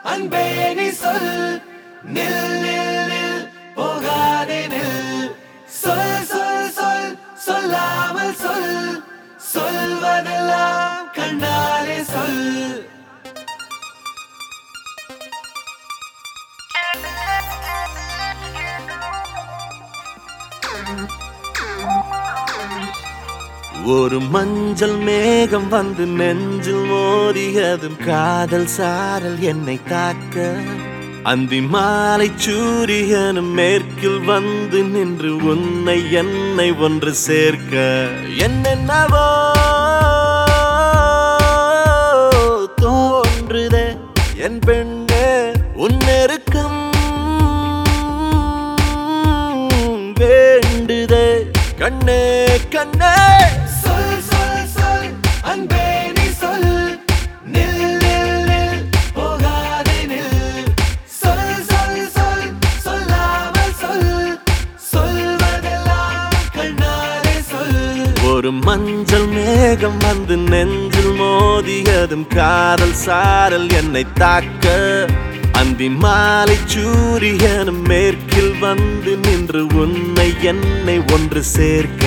அன்பே நீ சொல் நில் நில் நில் போகாதே நில் சொல் சொல் சொல் சொல்லாமல் சொல் சொல்வதெல்லாம் கண்ணாலே சொல் ஒரு மஞ்சள் மேகம் வந்து நெஞ்சில் மோதியதும் காதல் சாரல் என்னை தாக்க அந்தி மாலை சூரியனும் மேற்கில் வந்து நின்று உன்னை என்னை ஒன்று சேர்க்க என்னென்னவோ தோன்றுதே என் பெண்ணே உன்னெருக்கம் வேண்டுதே கண்ணே கண்ணே சொல் சொல் சொல் அன்பே நீ சொல் நில் நில் நில் போகாதே நில் சொல் சொல் சொல் சொல்லாமல் சொல் சொல்வதெல்லாம் கண்ணாலே சொல் ஒரு மஞ்சள் மேகம் வந்து நெஞ்சில் மோதியதும் காதல் சாரல் என்னை தாக்க அந்தி மாலை சூரியனும் மேற்கில் வந்து நின்று உன்னை என்னை ஒன்று சேர்க்க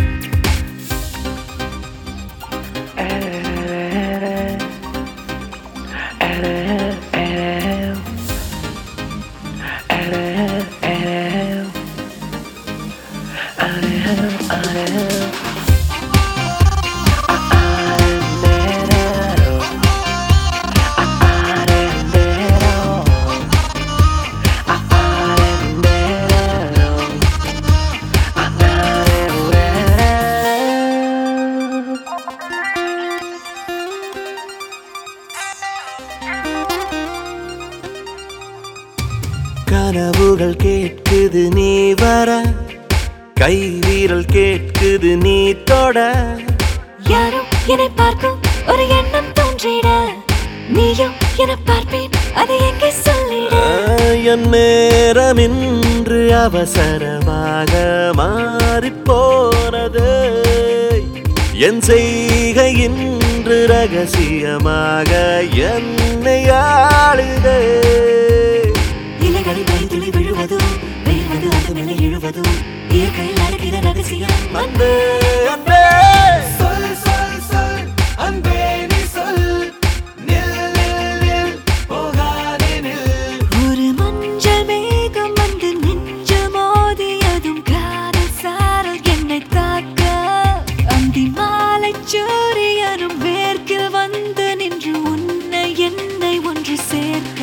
கனவுகள் கேட்குது நீ வர கை வீரல் கேட்குது நீ தொட யாரோ என்னை பார்க்கும் ஒரு எண்ணம் தோன்றிட நீயும் என பார்ப்பேன் அதை எங்கே சொல்லிட என் நேரம் இன்று அவசரமாக மாறிப் போனது என் செய்கை இன்று ரகசியமாக என்னை ஆளுதே இலைகளில் மணித்துளி விழுவதும் வெயில்வது அது மேலே இழுவதும் இயற்கையில் நடக்கிற ரகசியம் அன்பே அன்பே சொல் சொல் சொல் அன்பே நீ சொல் நில் நில் நில் போகாதே நில் ஒரு மஞ்சள் மேகம் வந்து நின்று மோதியதும் காதல் சாரல் என்னை தாக்க அந்தி மாலை சூரியனும் மேற்கில் வந்து நின்று உன்னை என்னை ஒன்று சேர்க்க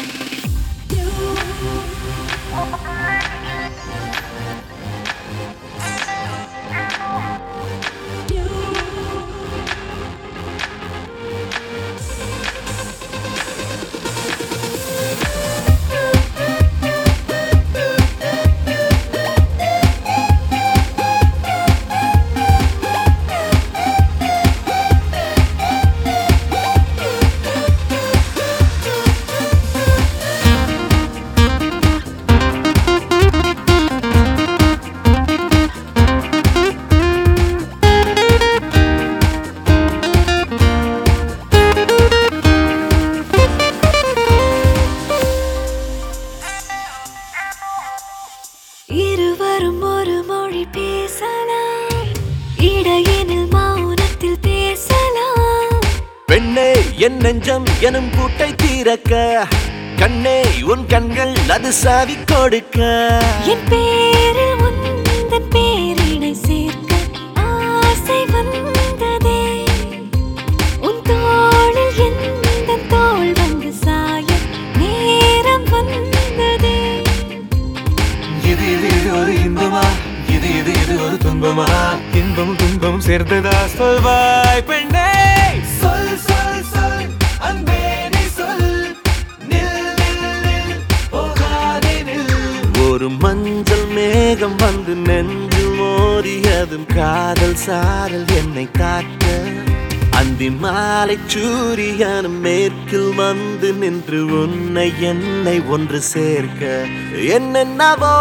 இருவரும் ஒரு மொழி பேசலாம் இடையினில் மௌனத்தில் பேசலாம் பெண்ணே என் நெஞ்சம் எனும் கூட்டை தீரக்க கண்ணே உன் கண்கள் அது சாவி கொடுக்க என் பேரில் உந்தன் பேரினை சேர்க்க ஆசை வந்ததே உன் தோளில் எந்த தோள் வந்து சாய நேரம் வந்ததே இது இது இது ஒரு இன்பமா இது இது இது ஒரு துன்பமா இன்பம் துன்பம் சேர்ந்ததா சொல்வாய் பெண்ணே சொல் சொல் சொல் அன்பே நீ சொல் நில் நில் நில் போகாதே நில் ஒரு மஞ்சள் மேகம் வந்து நெஞ்சில் மோதியதும் காதல் சாரல் என்னை காக்க அந்தி மாலை சூரியனும் மேற்கில் வந்து நின்று உன்னை என்னை ஒன்று சேர்க்க என்னென்னவோ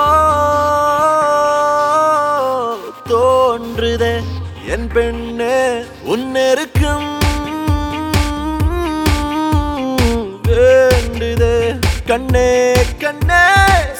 தோன்றுதே என் பெண்ணே உன்னெருக்கம் வேண்டுதே கண்ணே கண்ணே